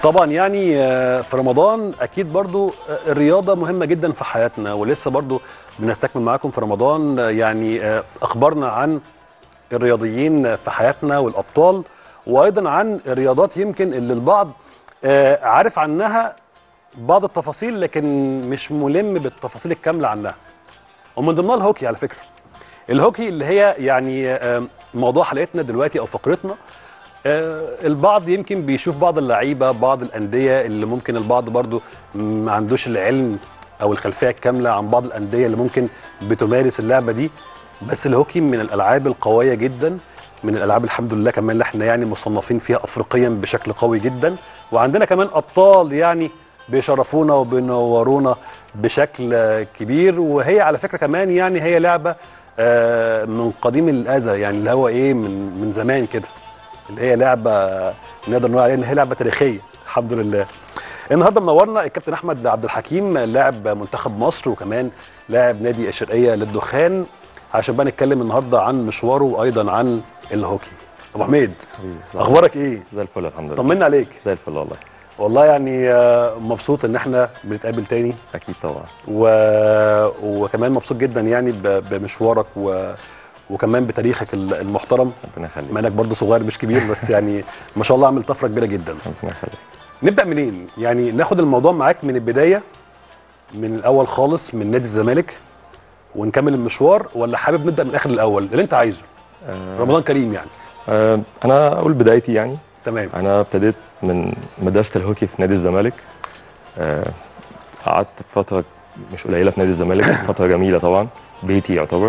طبعا يعني آه، في رمضان اكيد برضو آه، الرياضه مهمه جدا في حياتنا ولسه برضو بنستكمل معاكم في رمضان آه، يعني آه، اخبارنا عن الرياضيين في حياتنا والابطال وايضا عن الرياضات يمكن اللي البعض آه، عارف عنها بعض التفاصيل لكن مش ملم بالتفاصيل الكامله عنها ومن ضمنها الهوكي على فكره الهوكي اللي هي يعني آه، موضوع حلقتنا دلوقتي او فقرتنا آه، البعض يمكن بيشوف بعض اللعيبه بعض الانديه اللي ممكن البعض برضو ما عندوش العلم او الخلفيه الكامله عن بعض الانديه اللي ممكن بتمارس اللعبه دي بس الهوكي من الالعاب القويه جدا من الالعاب الحمد لله كمان اللي احنا يعني مصنفين فيها افريقيا بشكل قوي جدا وعندنا كمان ابطال يعني بيشرفونا وبينورونا بشكل آه، كبير وهي على فكره كمان يعني هي لعبه آه، من قديم الازل يعني اللي هو ايه من من زمان كده اللي هي لعبه نقدر نقول عليها ان هي لعبه تاريخيه الحمد لله النهارده منورنا الكابتن احمد عبد الحكيم لاعب منتخب مصر وكمان لاعب نادي الشرقيه للدخان عشان بقى نتكلم النهارده عن مشواره وايضا عن الهوكي ابو حميد اخبارك ايه زي الفل الحمد لله طمنا عليك زي الفل والله والله يعني آه، مبسوط ان احنا بنتقابل تاني اكيد طبعا و... وكمان مبسوط جدا يعني ب... بمشوارك و... وكمان بتاريخك ال- المحترم ربنا يخليك مع انك برضه صغير مش كبير بس يعني ما شاء الله عامل طفره كبيره جدا ربنا يخليك نبدا منين يعني ناخد الموضوع معاك من البدايه من الاول خالص من نادي الزمالك ونكمل المشوار ولا حابب نبدا من الاخر الاول اللي انت عايزه آه رمضان كريم يعني آه انا اقول بدايتي يعني تمام انا ابتديت من مدرسه الهوكي في نادي الزمالك آه قعدت فتره مش قليله في نادي الزمالك فتره جميله طبعا بيتي يعتبر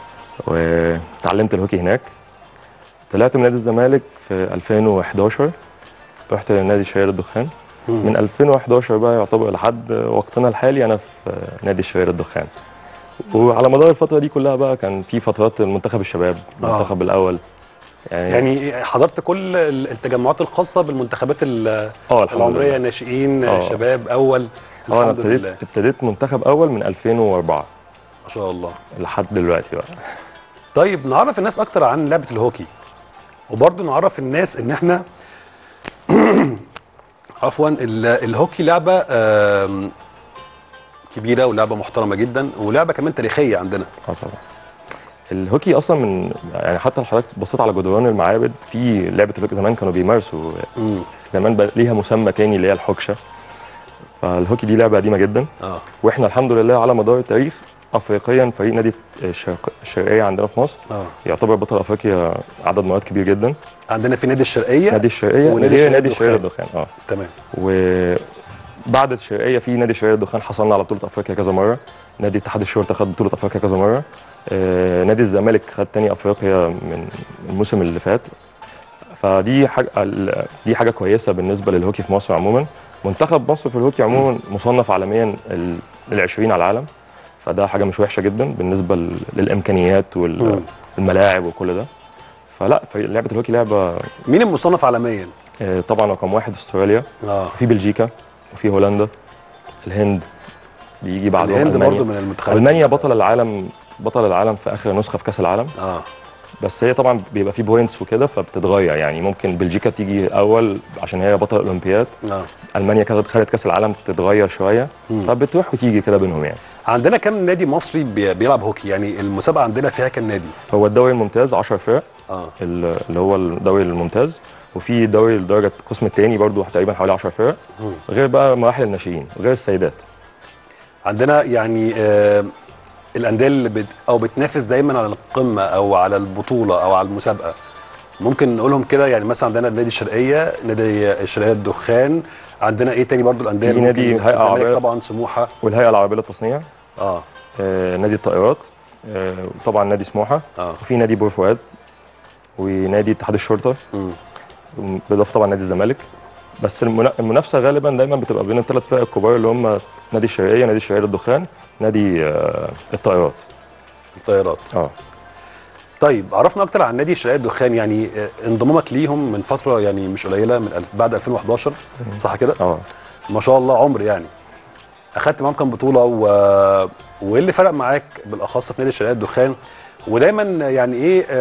وتعلمت الهوكي هناك طلعت من نادي الزمالك في 2011 رحت لنادي شرير الدخان من 2011 بقى يعتبر لحد وقتنا الحالي انا في نادي شرير الدخان وعلى مدار الفتره دي كلها بقى كان في فترات المنتخب الشباب آه. المنتخب الاول يعني, يعني حضرت كل ال- التجمعات الخاصه بالمنتخبات ال- اه الحمد العمريه لله ناشئين آه. شباب اول اه انا الحمد ابتديت لله ابتديت منتخب اول من 2004 ما شاء الله لحد دلوقتي بقى طيب نعرف الناس اكتر عن لعبه الهوكي وبرضه نعرف الناس ان احنا عفوا ال- الهوكي لعبه آم، كبيره ولعبه محترمه جدا ولعبه كمان تاريخيه عندنا اه طبعا الهوكي اصلا من يعني حتى لو حضرتك بصيت على جدران المعابد في لعبه الهوكي زمان كانوا بيمارسوا امم زمان بقى ليها مسمى تاني اللي هي الحكشه فالهوكي دي لعبه قديمه جدا اه واحنا الحمد لله على مدار التاريخ افريقيا فريق نادي الشرق الشرقيه عندنا في مصر اه يعتبر بطل افريقيا عدد مرات كبير جدا عندنا في نادي الشرقيه نادي الشرقيه ونادي اللي هي الشرقية نادي الدخان. الشرقيه الدخان اه تمام وبعد الشرقيه في نادي الشرقيه الدخان حصلنا على بطوله افريقيا كذا مره نادي اتحاد الشرطه خد بطوله افريقيا كذا مره آه، نادي الزمالك خد تاني افريقيا من الموسم اللي فات فدي حاجه ال- دي حاجه كويسه بالنسبه للهوكي في مصر عموما منتخب مصر في الهوكي عموما مصنف عالميا ال- العشرين على العالم فده حاجه مش وحشه جدا بالنسبه لل- للامكانيات مم. والملاعب وكل ده فلا فريق- لعبه الهوكي لعبه مين المصنف عالميا آه، طبعا رقم واحد استراليا اه وفي بلجيكا وفي هولندا الهند بيجي بعدهم الهند المانيا برضه من المنتخبات المانيا بطل العالم بطل العالم في اخر نسخه في كاس العالم اه بس هي طبعا بيبقى في بوينتس وكده فبتتغير يعني ممكن بلجيكا تيجي اول عشان هي بطل الاولمبياد اه المانيا كانت خدت كاس العالم تتغير شويه مم. فبتروح وتيجي كده بينهم يعني عندنا كام نادي مصري بي- بيلعب هوكي يعني المسابقه عندنا فيها كام نادي هو الدوري الممتاز 10 فرق اه ال- اللي هو الدوري الممتاز وفي دوري درجه القسم الثاني برضو تقريبا حوالي 10 فرق مم. غير بقى مراحل الناشئين غير السيدات عندنا يعني آه الانديه اللي بت او بتنافس دايما على القمه او على البطوله او على المسابقه ممكن نقولهم كده يعني مثلا عندنا نادي الشرقيه نادي الشرقيه الدخان عندنا ايه تاني برضو الانديه في اللي نادي ممكن- هيئة الزمالك عربية. طبعا سموحه والهيئه العربيه للتصنيع اه آه، نادي الطائرات آه، طبعا نادي سموحه اه وفي نادي بور فؤاد ونادي اتحاد الشرطه مم. بالاضافه طبعا نادي الزمالك بس المنا- المنافسه غالبا دايما بتبقى بين الثلاث فرق الكبار اللي هم نادي الشرقيه نادي الشرقيه للدخان نادي آه، الطائرات الطيارات اه طيب عرفنا اكتر عن نادي الشرقيه الدخان يعني آه، انضمامك ليهم من فتره يعني مش قليله من الف- بعد 2011 صح كده اه ما شاء الله عمر يعني اخدت معاهم كام بطوله و... وايه اللي فرق معاك بالاخص في نادي الشرقيه الدخان ودايما يعني ايه آه،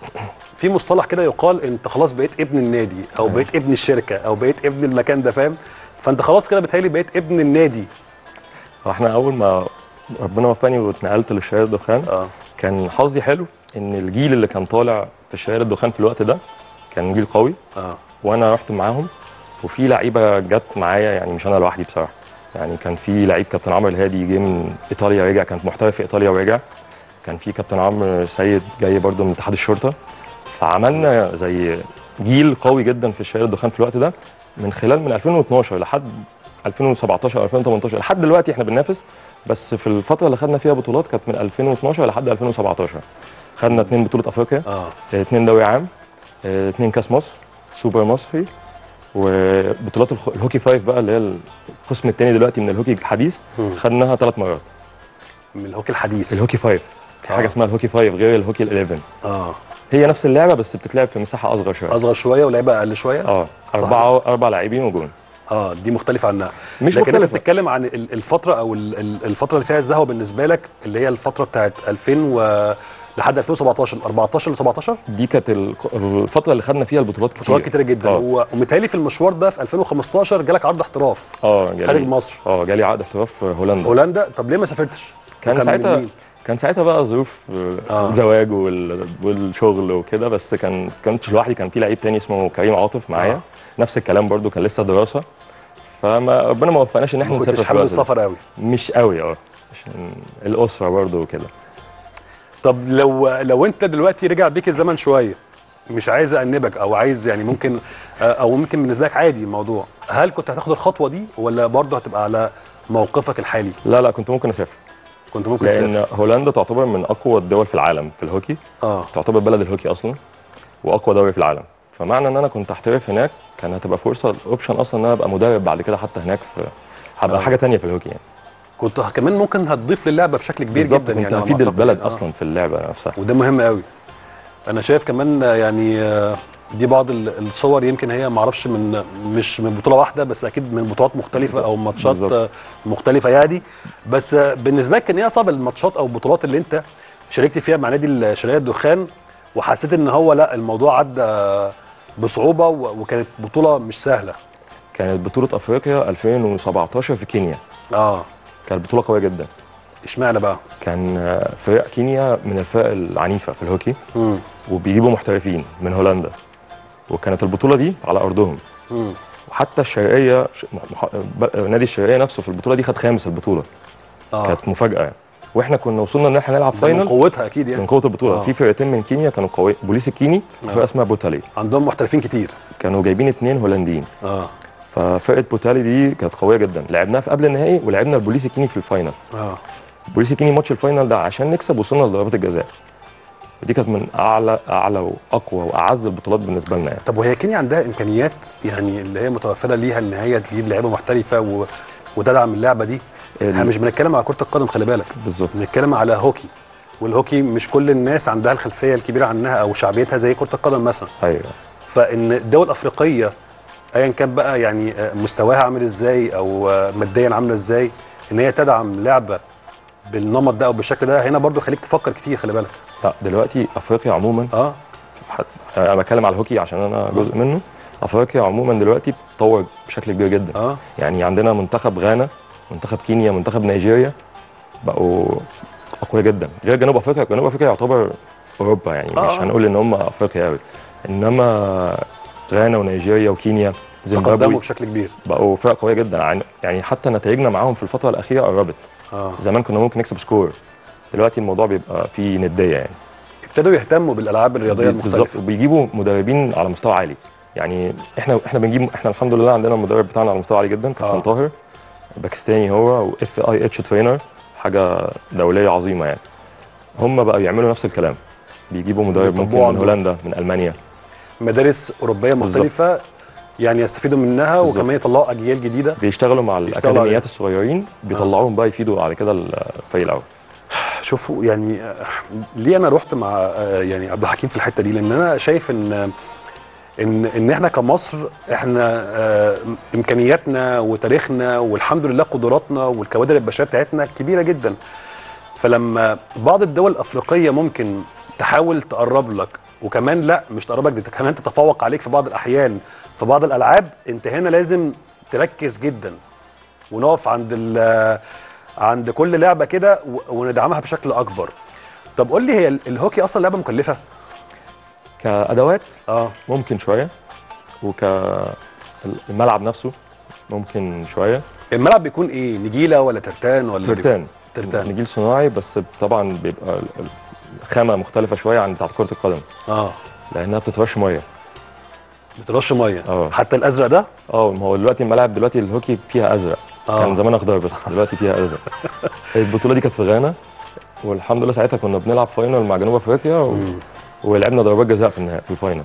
في مصطلح كده يقال انت خلاص بقيت ابن النادي او أيوة. بقيت ابن الشركه او بقيت ابن المكان ده فاهم فانت خلاص كده بتهيألي بقيت ابن النادي احنا اول ما ربنا وفقني واتنقلت لشركه الدخان اه كان حظي حلو ان الجيل اللي كان طالع في شركه الدخان في الوقت ده كان جيل قوي اه وانا رحت معاهم وفي لعيبه جت معايا يعني مش انا لوحدي بصراحه يعني كان في لعيب كابتن عمرو الهادي جه من ايطاليا رجع كان محترف في ايطاليا ورجع كان في كابتن عمرو سيد جاي برضو من اتحاد الشرطه فعملنا زي جيل قوي جدا في الشارع الدخان في الوقت ده من خلال من 2012 لحد 2017 2018 لحد دلوقتي احنا بننافس بس في الفتره اللي خدنا فيها بطولات كانت من 2012 لحد 2017 خدنا اثنين بطوله افريقيا اه اثنين دوري عام اه، اثنين كاس مصر سوبر مصري وبطولات الخ- الهوكي فايف بقى اللي هي القسم الثاني دلوقتي من الهوكي الحديث مم. خدناها ثلاث مرات من الهوكي الحديث الهوكي فايف في حاجه آه. اسمها الهوكي فايف غير الهوكي ال11 اه هي نفس اللعبه بس بتتلعب في مساحه اصغر شويه اصغر شويه ولعيبه اقل شويه اه صح. اربعه اربع لاعبين وجون اه دي مختلفه عنها مش لكن انت مختلفه بتتكلم عن ال- الفتره او ال- ال- الفتره اللي فيها الزهوه بالنسبه لك اللي هي الفتره بتاعت 2000 و لحد 2017 14 ل 17 دي كانت ال- الفتره اللي خدنا فيها البطولات كتير بطولات كتيره جدا اه و- ومتهيألي في المشوار ده في 2015 جالك عرض احتراف اه خارج جالي مصر اه جالي عقد احتراف في هولندا هولندا طب ليه ما سافرتش؟ كان وكان ساعتها مين؟ كان ساعتها بقى ظروف آه، آه. زواج وال- والشغل وكده بس كان كنتش لوحدي كان في لعيب تاني اسمه كريم عاطف معايا آه. نفس الكلام برضو كان لسه دراسه فما ربنا ما وفقناش ان احنا ما نسافر كنتش في حابب الوقت ده. السفر قوي مش قوي اه عشان الاسره برضو وكده طب لو لو انت دلوقتي رجع بيك الزمن شويه مش عايز انبك او عايز يعني ممكن آه، او ممكن بالنسبه لك عادي الموضوع هل كنت هتاخد الخطوه دي ولا برضه هتبقى على موقفك الحالي لا لا كنت ممكن اسافر كنت ممكن تسافر لان هولندا تعتبر من اقوى الدول في العالم في الهوكي اه تعتبر بلد الهوكي اصلا واقوى دوري في العالم فمعنى ان انا كنت احترف هناك كان هتبقى فرصه اوبشن اصلا ان انا ابقى مدرب بعد كده حتى هناك في هبقى آه. حاجه تانية في الهوكي يعني كنت ه- كمان ممكن هتضيف للعبه بشكل كبير بالظبط جدا كنت يعني على هفيد ما أعتقد البلد يعني. آه. اصلا في اللعبه نفسها وده مهم قوي انا شايف كمان آه، يعني آه، دي بعض ال- الصور يمكن هي معرفش من مش من بطوله واحده بس اكيد من بطولات مختلفه او ماتشات بالظبط. آه، مختلفه يعني بس آه، بالنسبه لك كان ايه اصعب الماتشات او البطولات اللي انت شاركت فيها مع نادي الشرقيه الدخان وحسيت ان هو لا الموضوع عدى آه، بصعوبه و- وكانت بطوله مش سهله كانت بطوله افريقيا 2017 في كينيا اه كانت بطوله قويه جدا اشمعنى بقى كان آه، فرق كينيا من الفرق العنيفه في الهوكي امم وبيجيبوا محترفين من هولندا وكانت البطوله دي على ارضهم امم وحتى الشرقيه ش- مح- ب- نادي الشرقيه نفسه في البطوله دي خد خامس البطوله اه كانت مفاجاه يعني واحنا كنا وصلنا ان احنا نلعب ده من فاينل قوتها اكيد يعني من قوه البطوله آه. في فرقتين من كينيا كانوا قوي بوليس الكيني وفرقه آه. اسمها بوتالي عندهم محترفين كتير كانوا جايبين اتنين هولنديين اه ففرقه بوتالي دي كانت قويه جدا لعبناها في قبل النهائي ولعبنا البوليس الكيني في الفاينل اه البوليس الكيني ماتش الفاينل ده عشان نكسب وصلنا لضربات الجزاء ودي كانت من اعلى اعلى واقوى واعز البطولات بالنسبه لنا يعني طب وهي كينيا عندها امكانيات يعني اللي هي متوفره ليها ان هي تجيب لعيبه محترفه و... وتدعم اللعبه دي احنا ال- مش بنتكلم على كره القدم خلي بالك بالظبط بنتكلم على هوكي والهوكي مش كل الناس عندها الخلفيه الكبيره عنها او شعبيتها زي كره القدم مثلا ايوه فان الدول الافريقيه ايا كان بقى يعني آه، مستواها عامل ازاي او آه، ماديا عامله ازاي ان هي تدعم لعبه بالنمط ده او بالشكل ده هنا برضو خليك تفكر كتير خلي بالك لا دلوقتي افريقيا عموما اه حت- انا بتكلم على الهوكي عشان انا جزء منه افريقيا عموما دلوقتي بتطور بشكل كبير جدا اه يعني عندنا منتخب غانا منتخب كينيا منتخب نيجيريا بقوا اقوياء جدا غير جنوب افريقيا جنوب افريقيا يعتبر اوروبا يعني آه. مش هنقول ان هم افريقيا قوي انما غانا ونيجيريا وكينيا تقدموا زيمبابوي بشكل كبير بقوا فرق قويه جدا عن- يعني حتى نتائجنا معاهم في الفتره الاخيره قربت اه زمان كنا ممكن نكسب سكور دلوقتي الموضوع بيبقى فيه نديه يعني ابتدوا يهتموا بالالعاب الرياضيه بالظبط المختلفه وبيجيبوا مدربين على مستوى عالي يعني احنا احنا بنجيب احنا الحمد لله عندنا المدرب بتاعنا على مستوى عالي جدا كابتن آه. طاهر باكستاني هو واف اي اتش ترينر حاجه دوليه عظيمه يعني هم بقى يعملوا نفس الكلام بيجيبوا مدرب بيطبقوا ممكن من عندهم. هولندا من المانيا مدارس اوروبيه بالظبط. مختلفه يعني يستفيدوا منها بالظبط. وكمان يطلعوا اجيال جديده بيشتغلوا مع يشتغلوا الاكاديميات عليه. الصغيرين بيطلعوهم بقى يفيدوا على كده الفريق الاول شوفوا يعني آه، ليه انا رحت مع آه، يعني عبد الحكيم في الحته دي لان انا شايف ان ان ان احنا كمصر احنا آه، امكانياتنا وتاريخنا والحمد لله قدراتنا والكوادر البشريه بتاعتنا كبيره جدا فلما بعض الدول الافريقيه ممكن تحاول تقرب لك وكمان لا مش تقربك دي كمان تتفوق عليك في بعض الاحيان في بعض الالعاب انت هنا لازم تركز جدا ونقف عند ال- عند كل لعبه كده و- وندعمها بشكل اكبر طب قول لي هي ال- الهوكي اصلا لعبه مكلفه كادوات اه ممكن شويه وك الملعب نفسه ممكن شويه الملعب بيكون ايه نجيله ولا ترتان ولا ترتان ترتان. نجيل صناعي بس طبعا بيبقى ال- ال- الخامه مختلفه شويه عن بتاعت كره القدم اه لانها بتترش ميه بترش ميه اه. حتى الازرق ده اه ما هو دلوقتي الملاعب دلوقتي الهوكي فيها ازرق اه. كان زمان اخضر بس دلوقتي فيها ازرق البطوله دي كانت في غانا والحمد لله ساعتها كنا بنلعب فاينل مع جنوب افريقيا و... ولعبنا ضربات جزاء في النهائي في الفاينل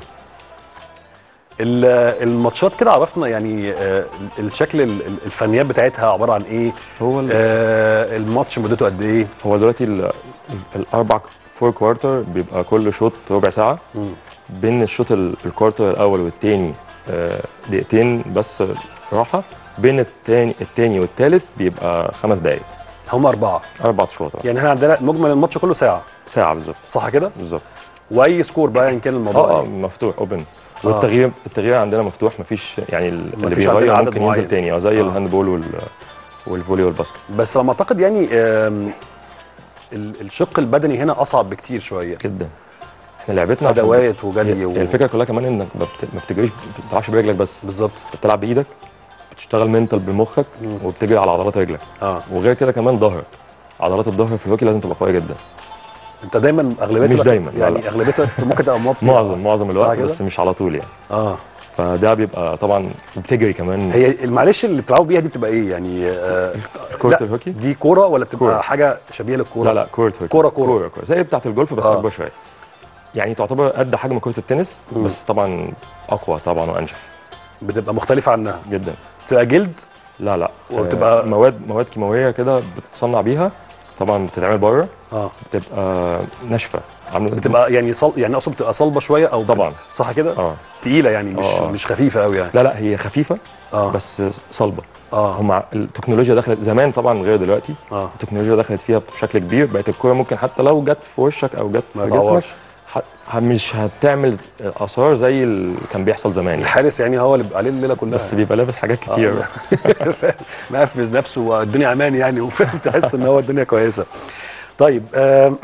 ال- الماتشات كده عرفنا يعني آه، الشكل ال- ال- الفنيات بتاعتها عباره عن ايه هو ال... آه الماتش مدته قد ايه هو دلوقتي ال... ال- الاربع فور كوارتر بيبقى كل شوط ربع ساعه مم. بين الشوط ال- الكوارتر الاول والتاني آه، دقيقتين بس راحه بين التاني التاني والتالت بيبقى خمس دقائق هم اربعه اربع شوط يعني احنا عندنا مجمل الماتش كله ساعه ساعه بالظبط صح كده بالظبط واي سكور بقى ان كان الموضوع اه اه إيه. مفتوح اوبن والتغيير التغيير عندنا مفتوح مفيش يعني ال- اللي مفيش عندنا بيغير عدد ممكن معين. ينزل تاني اه زي آه. الهاندبول وال والفولي والباسكت بس لما اعتقد يعني آم، ال- الشق البدني هنا اصعب بكتير شويه جدا احنا لعبتنا عشان- ادوات وجري و... هي الفكره كلها كمان انك ما بت- ما بتجريش ما بتلعبش برجلك بس بالظبط انت بتلعب بايدك بتشتغل منتال بمخك مم. وبتجري على عضلات رجلك اه وغير كده كمان ظهرك عضلات الظهر في الهوكي لازم تبقى قويه جدا انت دايما اغلبيه مش الوقت- دايما، لا، يعني لا. اغلبيه ممكن تبقى موطي معظم معظم صح الوقت كده؟ بس مش على طول يعني اه فده بيبقى طبعا بتجري كمان هي معلش اللي بتلعبوا بيها دي بتبقى ايه يعني آه كرة لا، الهوكي دي كوره ولا بتبقى كورة. حاجه شبيهه للكوره لا لا كرة هوكي كورة- كورة. كورة, كورة. زي بتاعت الجولف بس آه. اكبر شويه يعني تعتبر قد حجم كرة التنس مم. بس طبعا اقوى طبعا وانشف بتبقى مختلفه عنها جدا بتبقى جلد لا لا وبتبقى- آه، مواد مواد كيماويه كده بتتصنع بيها طبعا بتتعمل بره اه بتبقى ناشفه عامله بتبقى يعني صل... يعني اقصد بتبقى صلبه شويه او طبعا صح كده اه تقيله يعني مش آه. مش خفيفه قوي يعني لا لا هي خفيفه اه بس صلبه اه هم التكنولوجيا دخلت زمان طبعا غير دلوقتي اه التكنولوجيا دخلت فيها بشكل كبير بقت الكوره ممكن حتى لو جت في وشك او جت ما في جسمك يتعورش ح- ح- مش هتعمل اثار زي اللي كان بيحصل زمان يعني. الحارس يعني هو اللي بيبقى عليه الليله كلها بس بيبقى لابس حاجات كتير آه. مقفز نفسه والدنيا امان يعني وفاهم تحس ان هو الدنيا كويسه طيب آم،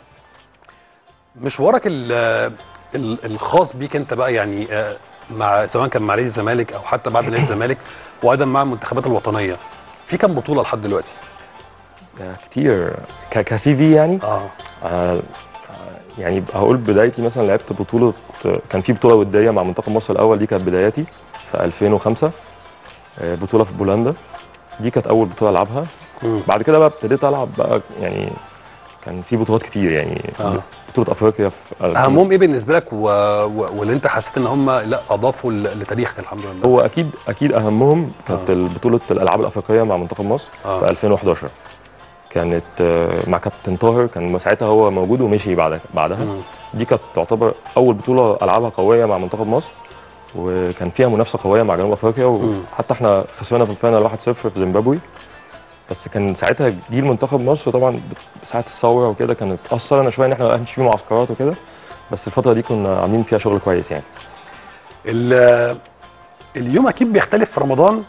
مشوارك ال- ال- الخاص بيك انت بقى يعني آه، مع سواء كان مع نادي الزمالك او حتى بعد نادي الزمالك وايضا مع المنتخبات الوطنيه في كام بطوله لحد دلوقتي؟ ده كتير ك- كسي في يعني اه آه، يعني هقول بدايتي مثلا لعبت بطوله كان في بطوله وديه مع منتخب مصر الاول دي كانت بداياتي في 2005 آه، بطوله في بولندا دي كانت اول بطوله العبها مم. بعد كده بقى ابتديت العب بقى يعني كان في بطولات كتير يعني آه. بطوله افريقيا في اهمهم ايه بالنسبه لك و... و... واللي انت حسيت ان هم لا اضافوا ل- لتاريخك الحمد لله هو اكيد اكيد اهمهم كانت آه. بطوله الالعاب الافريقيه مع منتخب مصر آه. في 2011 كانت آه، مع كابتن طاهر كان ساعتها هو موجود ومشي بعد بعدها مم. دي كانت تعتبر اول بطوله العابها قويه مع منتخب مصر وكان فيها منافسه قويه مع جنوب افريقيا مم. وحتى احنا خسرنا في الفاينل 1-0 في زيمبابوي بس كان ساعتها جيل منتخب مصر طبعا ساعه الثوره وكده كانت اثرنا شويه ان احنا ما كانش في معسكرات وكده بس الفتره دي كنا عاملين فيها شغل كويس يعني ال- اليوم اكيد بيختلف في رمضان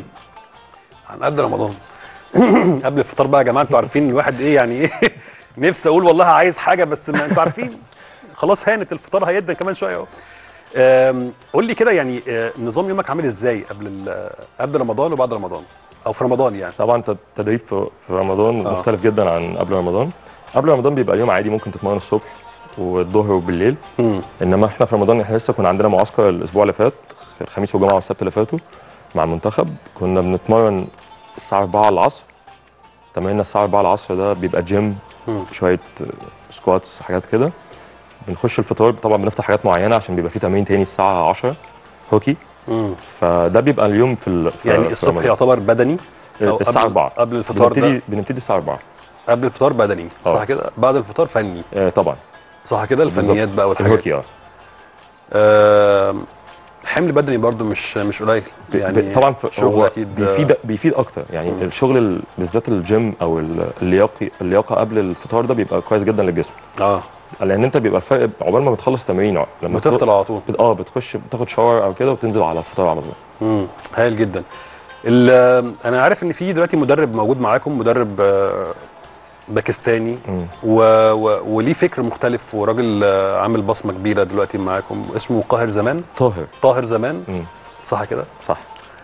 عن قبل رمضان قبل الفطار بقى يا جماعه انتوا عارفين الواحد ايه يعني ايه نفسي اقول والله عايز حاجه بس ما انتوا عارفين خلاص هانت الفطار هيدن كمان شويه اهو آم، قول لي كده يعني آه، نظام يومك عامل ازاي قبل ال- قبل رمضان وبعد رمضان او في رمضان يعني طبعا الت- التدريب في في رمضان آه. مختلف جدا عن قبل رمضان قبل رمضان بيبقى اليوم عادي ممكن تتمرن الصبح والظهر وبالليل مم. انما احنا في رمضان احنا لسه كنا عندنا معسكر الاسبوع اللي فات الخميس والجمعه والسبت اللي فاتوا مع المنتخب كنا بنتمرن الساعه 4 العصر تمريننا الساعه 4 العصر ده بيبقى جيم مم. شويه سكواتس حاجات كده بنخش الفطار طبعا بنفتح حاجات معينه عشان بيبقى في تمرين تاني الساعه 10 هوكي مم. فده بيبقى اليوم في, ال... في يعني في الصبح رمضان. يعتبر بدني أو الساعه قبل- 4 قبل الفطار ده بنبتدي بنبتدي الساعه 4 قبل الفطار بدني صح آه. كده بعد الفطار فني آه طبعا صح كده الفنيات بقى والحاجات الهوكي اه آم، حمل بدني برضو مش مش قليل يعني يعني طبعا في شغل هو اكيد بيفيد بيفيد اكتر يعني مم. الشغل ال- بالذات الجيم او ال- اللياقي اللياقه قبل الفطار ده بيبقى كويس جدا للجسم اه لان انت بيبقى فرق عقبال ما بتخلص تمرين لما بتفطر على طول بت- اه بتخش بتاخد شاور او كده وتنزل على الفطار على طول امم هايل جدا ال- انا عارف ان في دلوقتي مدرب موجود معاكم مدرب آه، باكستاني مم. و... و... وليه فكر مختلف وراجل آه، عامل بصمه كبيره دلوقتي معاكم اسمه قاهر زمان طاهر طاهر زمان مم. صح كده صح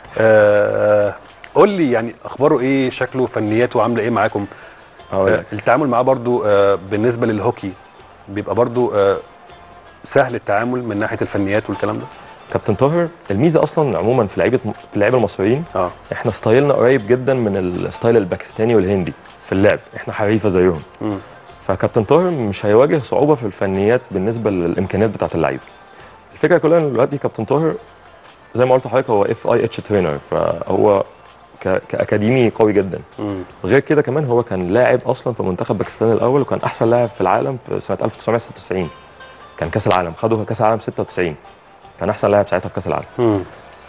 آه قول لي يعني اخباره ايه شكله فنياته عامله ايه معاكم هقول آه لك التعامل معاه برضو آه بالنسبه للهوكي بيبقى برضو آه سهل التعامل من ناحيه الفنيات والكلام ده كابتن طاهر الميزه اصلا عموما في لعيبه في اللعيبه المصريين اه احنا ستايلنا قريب جدا من الستايل الباكستاني والهندي في اللعب احنا حريفه زيهم مم. فكابتن طاهر مش هيواجه صعوبه في الفنيات بالنسبه للامكانيات بتاعه اللعيبه الفكره كلها ان دلوقتي كابتن طاهر زي ما قلت لحضرتك هو اف اي اتش ترينر فهو ك... كاكاديمي قوي جدا مم. غير كده كمان هو كان لاعب اصلا في منتخب باكستان الاول وكان احسن لاعب في العالم في سنه 1996 كان كاس العالم خده كاس العالم 96 كان احسن لاعب ساعتها في كاس العالم مم.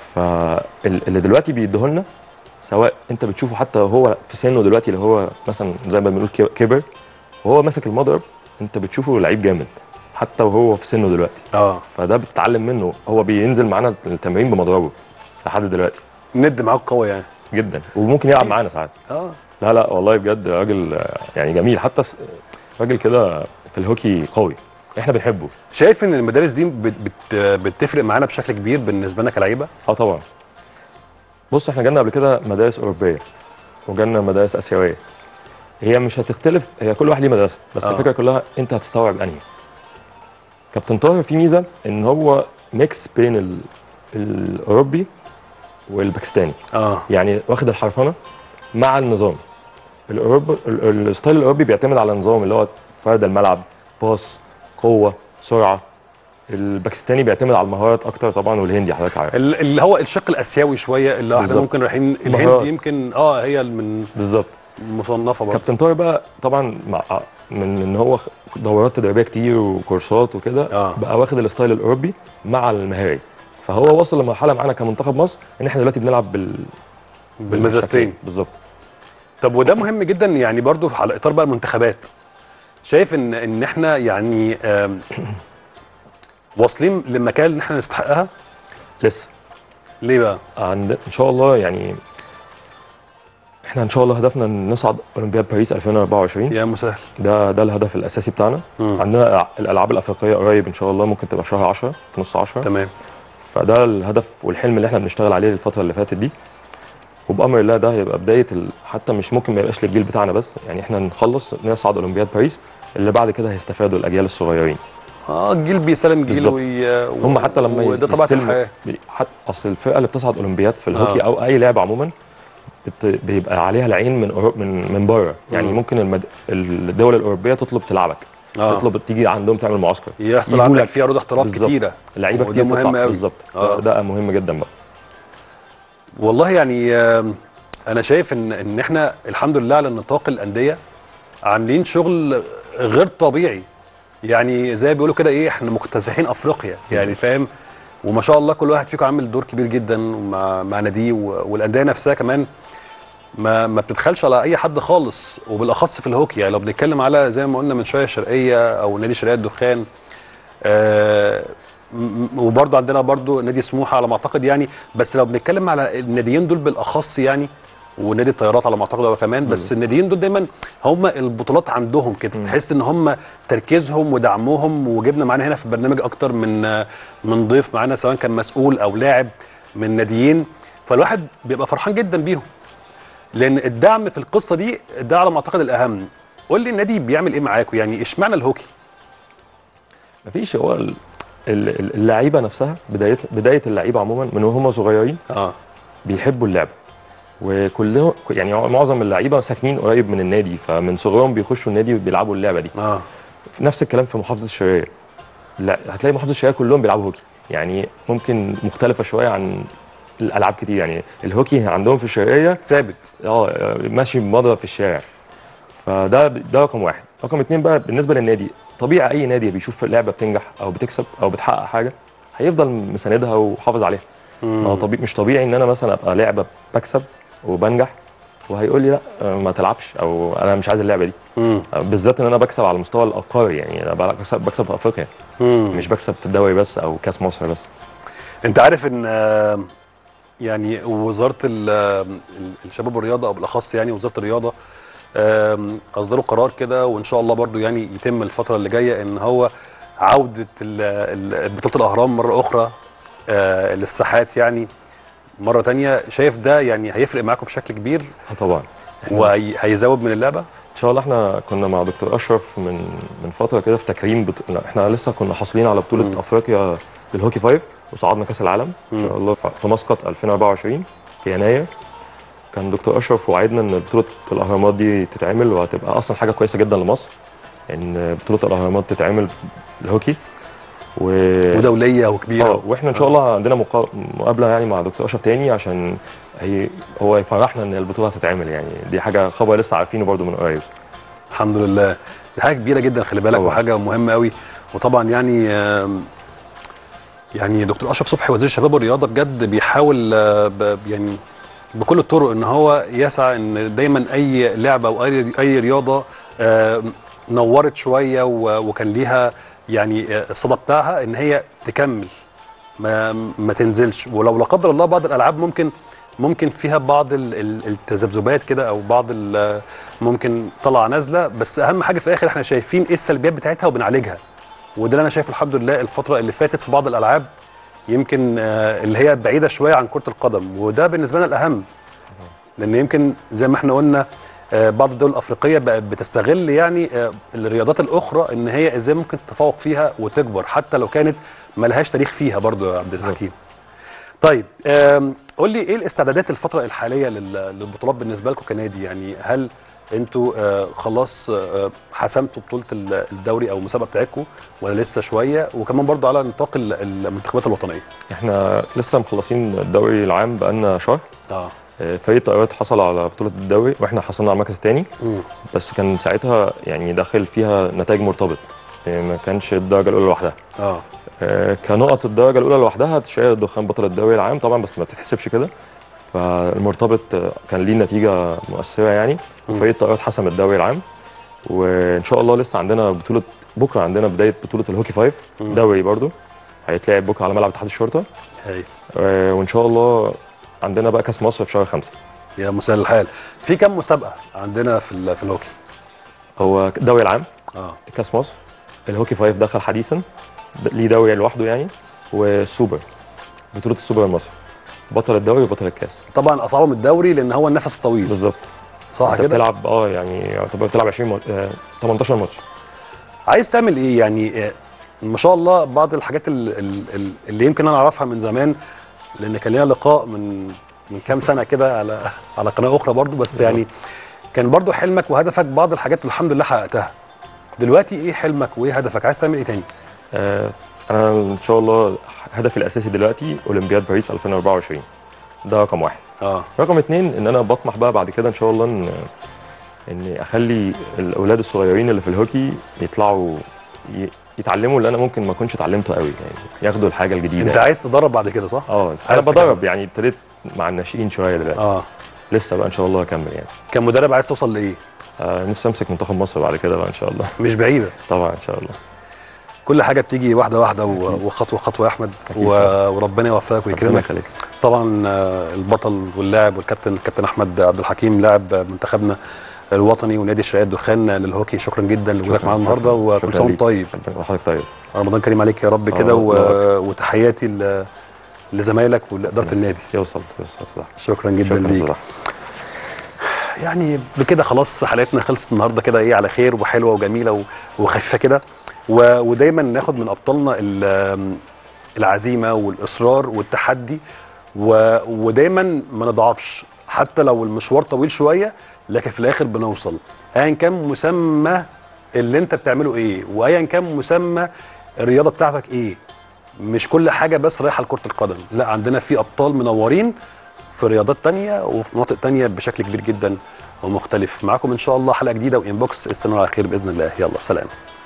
فاللي دلوقتي بيديهولنا سواء انت بتشوفه حتى هو في سنه دلوقتي اللي هو مثلا زي ما بنقول كي- كبر وهو ماسك المضرب انت بتشوفه لعيب جامد حتى وهو في سنه دلوقتي اه فده بتتعلم منه هو بينزل معانا التمرين بمضربه لحد دلوقتي ند معاك قوي يعني جدا وممكن يلعب معانا ساعات اه لا لا والله بجد راجل آه، يعني جميل حتى س- راجل كده في الهوكي قوي احنا بنحبه شايف ان المدارس دي بت بت بتفرق معانا بشكل كبير بالنسبه لنا كلعيبه اه طبعا بص احنا جالنا قبل كده مدارس اوروبيه وجالنا مدارس اسيويه هي مش هتختلف هي كل واحد ليه مدرسه بس آه. الفكره كلها انت هتستوعب انهي كابتن طاهر في ميزه ان هو ميكس بين ال... الاوروبي والباكستاني اه يعني واخد الحرفنه مع النظام الاوروبي ال- الستايل الاوروبي بيعتمد على النظام اللي هو فرد الملعب باص قوه سرعه الباكستاني بيعتمد على المهارات اكتر طبعا والهندي حضرتك عارف ال- اللي هو الشق الاسيوي شويه اللي احنا بالظبط. ممكن رايحين مهارات. الهند يمكن اه هي من بالظبط مصنفه برضه كابتن طاهر بقى طبعا مع من ان هو دورات تدريبيه كتير وكورسات وكده آه. بقى واخد الستايل الاوروبي مع المهاري فهو وصل لمرحله معانا كمنتخب مصر ان احنا دلوقتي بنلعب بال بالمدرستين بالظبط طب وده مهم جدا يعني برضو على اطار بقى المنتخبات شايف ان ان احنا يعني آم، واصلين للمكان اللي احنا نستحقها لسه ليه بقى عند ان شاء الله يعني احنا ان شاء الله هدفنا إن نصعد اولمبياد باريس 2024 يا مسهل ده ده الهدف الاساسي بتاعنا مم. عندنا الأع- الالعاب الافريقيه قريب ان شاء الله ممكن تبقى في شهر 10 في نص 10 تمام فده الهدف والحلم اللي احنا بنشتغل عليه الفتره اللي فاتت دي وبامر الله ده هيبقى بدايه ال... حتى مش ممكن ما يبقاش للجيل بتاعنا بس يعني احنا نخلص نصعد اولمبياد باريس اللي بعد كده هيستفادوا الاجيال الصغيرين اه الجيل بيسلم جيل بالظبط. وي... هم حتى لما وده طبيعه يستلموا- الحياه بي- حتى اصل الفرقه اللي بتصعد اولمبياد في الهوكي آه. او اي لعبه عموما بت... بيبقى عليها العين من أورو... من من بره يعني مم. ممكن المد... الدول الاوروبيه تطلب تلعبك آه. تطلب تيجي عندهم تعمل معسكر يحصل يجوا عندك لك. فيها عروض احتراف بالظبط. كتيره اللعيبه وده كتير مهم تطلع قوي. بالظبط آه. ده, ده مهم جدا بقى والله يعني آم، انا شايف ان ان احنا الحمد لله على نطاق الانديه عاملين شغل غير طبيعي يعني زي ما بيقولوا كده ايه احنا مكتسحين افريقيا يعني فاهم وما شاء الله كل واحد فيكم عامل دور كبير جدا مع مع ناديه و- والانديه نفسها كمان ما ما بتبخلش على اي حد خالص وبالاخص في الهوكي يعني لو بنتكلم على زي ما قلنا من شويه الشرقيه او نادي شرقيه الدخان آه م- م- وبرضه عندنا برضه نادي سموحه على ما اعتقد يعني بس لو بنتكلم على الناديين دول بالاخص يعني ونادي الطيارات على ما اعتقد هو كمان بس الناديين دول دايما هم البطولات عندهم كده تحس ان هم تركيزهم ودعمهم وجبنا معانا هنا في البرنامج اكتر من من ضيف معانا سواء كان مسؤول او لاعب من ناديين فالواحد بيبقى فرحان جدا بيهم لان الدعم في القصه دي ده على ما اعتقد الاهم قول لي النادي بيعمل ايه معاكم يعني اشمعنى الهوكي مفيش هو ال- ال- اللعيبه نفسها بدايه بدايه اللعيبه عموما من وهم صغيرين اه بيحبوا اللعب وكلهم يعني معظم اللعيبه ساكنين قريب من النادي فمن صغرهم بيخشوا النادي وبيلعبوا اللعبه دي اه نفس الكلام في محافظه الشرقيه لا هتلاقي محافظه الشرقيه كلهم بيلعبوا هوكي يعني ممكن مختلفه شويه عن الالعاب كتير يعني الهوكي عندهم في الشرقيه ثابت اه ماشي بمضرب في الشارع فده ده رقم واحد رقم اتنين بقى بالنسبه للنادي طبيعي اي نادي بيشوف لعبه بتنجح او بتكسب او بتحقق حاجه هيفضل مساندها وحافظ عليها ما هو طبيعي مش طبيعي ان انا مثلا ابقى لعبه بكسب وبنجح وهيقول لي لا آه، ما تلعبش او انا مش عايز اللعبه دي مم. آه، بالذات ان انا بكسب على المستوى القاري يعني انا بكسب بكسب في افريقيا مم. مش بكسب في الدوري بس او كاس مصر بس انت عارف ان آه، يعني وزاره ال- ال- الشباب والرياضه او بالاخص يعني وزاره الرياضه آم، اصدروا قرار كده وان شاء الله برضو يعني يتم الفتره اللي جايه ان هو عوده ال- ال- بطوله الاهرام مره اخرى آه، للساحات يعني مره تانية شايف ده يعني هيفرق معاكم بشكل كبير اه طبعا إحنا وهيزود من اللعبه ان شاء الله احنا كنا مع دكتور اشرف من من فتره كده في تكريم بط... لا، احنا لسه كنا حاصلين على بطوله مم. افريقيا للهوكي فايف وصعدنا كاس العالم ان شاء مم. الله في في مسقط 2024 في يناير كان دكتور اشرف وعدنا ان بطوله الاهرامات دي تتعمل وهتبقى اصلا حاجه كويسه جدا لمصر ان بطوله الاهرامات تتعمل الهوكي و ودوليه وكبيره اه واحنا ان شاء الله عندنا مقا- مقابله يعني مع دكتور اشرف تاني عشان هي هو يفرحنا ان البطوله هتتعمل يعني دي حاجه خبر لسه عارفينه برضو من قريب الحمد لله دي حاجه كبيره جدا خلي بالك طبعا. وحاجه مهمه قوي وطبعا يعني آم، يعني دكتور اشرف صبحي وزير الشباب والرياضه بجد بيحاول آه، ب- يعني بكل الطرق ان هو يسعى ان دايما اي لعبه او اي اي رياضه آه، نورت شويه و- وكان ليها يعني آه، الصدى بتاعها ان هي تكمل ما ما تنزلش ولو لا قدر الله بعض الالعاب ممكن ممكن فيها بعض ال- ال- التذبذبات كده او بعض ال- ممكن طلع نازله بس اهم حاجه في الاخر احنا شايفين ايه السلبيات بتاعتها وبنعالجها وده اللي انا شايفه الحمد لله الفتره اللي فاتت في بعض الالعاب يمكن آه، اللي هي بعيده شويه عن كره القدم وده بالنسبه لنا الاهم لان يمكن زي ما احنا قلنا آه، بعض الدول الافريقيه بقت بتستغل يعني آه، الرياضات الاخرى ان هي ازاي ممكن تتفوق فيها وتكبر حتى لو كانت ما لهاش تاريخ فيها برضو يا عبد الحكيم طيب آم، قول لي ايه الاستعدادات الفتره الحاليه لل- للبطولات بالنسبه لكم كنادي يعني هل انتوا آه، خلاص آه، حسمتوا بطوله ال- الدوري او المسابقه بتاعتكم ولا لسه شويه وكمان برضو على نطاق ال- المنتخبات الوطنيه احنا لسه مخلصين الدوري العام بقالنا شهر اه آه، فريق الطائرات حصل على بطولة الدوري واحنا حصلنا على المركز الثاني مم. بس كان ساعتها يعني داخل فيها نتائج مرتبط آه، ما كانش الدرجة الأولى لوحدها اه آه، كنقط الدرجة الأولى لوحدها تشير الدخان بطل الدوري العام طبعا بس ما بتتحسبش كده فالمرتبط آه، كان ليه نتيجة مؤثرة يعني مم. وفريق الطائرات حسم الدوري العام وإن شاء الله لسه عندنا بطولة بكرة عندنا بداية بطولة الهوكي فايف مم. دوري برضو هيتلعب بكرة على ملعب اتحاد الشرطة هاي آه، وإن شاء الله عندنا بقى كأس مصر في شهر خمسة يا مسهل الحال في كم مسابقه عندنا في ال- في الهوكي هو الدوري العام اه كاس مصر الهوكي فايف دخل حديثا د- ليه دوري لوحده يعني والسوبر بطولة السوبر المصري بطل الدوري وبطل الكاس طبعا اصعبهم الدوري لان هو النفس الطويل بالظبط صح انت كده بتلعب اه يعني يعتبر بتلعب 20 ماتش آه 18 ماتش عايز تعمل ايه يعني آه، ما شاء الله بعض الحاجات ال- ال- ال- اللي يمكن انا اعرفها من زمان لان كان لينا لقاء من من كام سنه كده على على قناه اخرى برضو بس يعني كان برضو حلمك وهدفك بعض الحاجات والحمد لله حققتها دلوقتي ايه حلمك وايه هدفك عايز تعمل ايه تاني آه انا ان شاء الله هدفي الاساسي دلوقتي اولمبياد باريس 2024 ده رقم واحد اه رقم اتنين ان انا بطمح بقى بعد كده ان شاء الله ان اني اخلي الاولاد الصغيرين اللي في الهوكي يطلعوا ي- يتعلموا اللي انا ممكن ما اكونش اتعلمته قوي يعني ياخدوا الحاجه الجديده انت عايز تدرب بعد كده صح اه انا عايز بدرب يعني ابتديت مع الناشئين شويه دلوقتي اه لسه بقى ان شاء الله اكمل يعني كمدرب عايز توصل لايه آه نفسي امسك منتخب مصر بعد كده بقى ان شاء الله مش بعيده طبعا ان شاء الله كل حاجه بتيجي واحده واحده و- وخطوه خطوه يا احمد أكيد و- طبعاً. وربنا يوفقك ربنا ويكرمك يخليك طبعا آه، البطل واللاعب والكابتن الكابتن احمد عبد الحكيم لاعب منتخبنا الوطني ونادي الشرقية الدخان للهوكي شكرا جدا لوجودك شكراً. معانا النهارده شكراً وكل سنه وانت ليك. طيب وحضرتك طيب رمضان كريم عليك يا رب آه، كده و... الله وتحياتي ل... لزمايلك ولاداره النادي يوصل يوصل صح شكرا جدا شكرا ليك صراحه يعني بكده خلاص حلقتنا خلصت النهارده كده ايه على خير وحلوه وجميله و- وخفيفه كده و- ودايما ناخد من ابطالنا ال- العزيمه والاصرار والتحدي و- ودايما ما نضعفش حتى لو المشوار طويل شويه لكن في الاخر بنوصل ايا كان مسمى اللي انت بتعمله ايه وايا كان مسمى الرياضه بتاعتك ايه مش كل حاجه بس رايحه لكره القدم لا عندنا في ابطال منورين في رياضات تانية وفي مناطق تانية بشكل كبير جدا ومختلف معاكم ان شاء الله حلقه جديده وانبوكس استنوا على خير باذن الله يلا سلام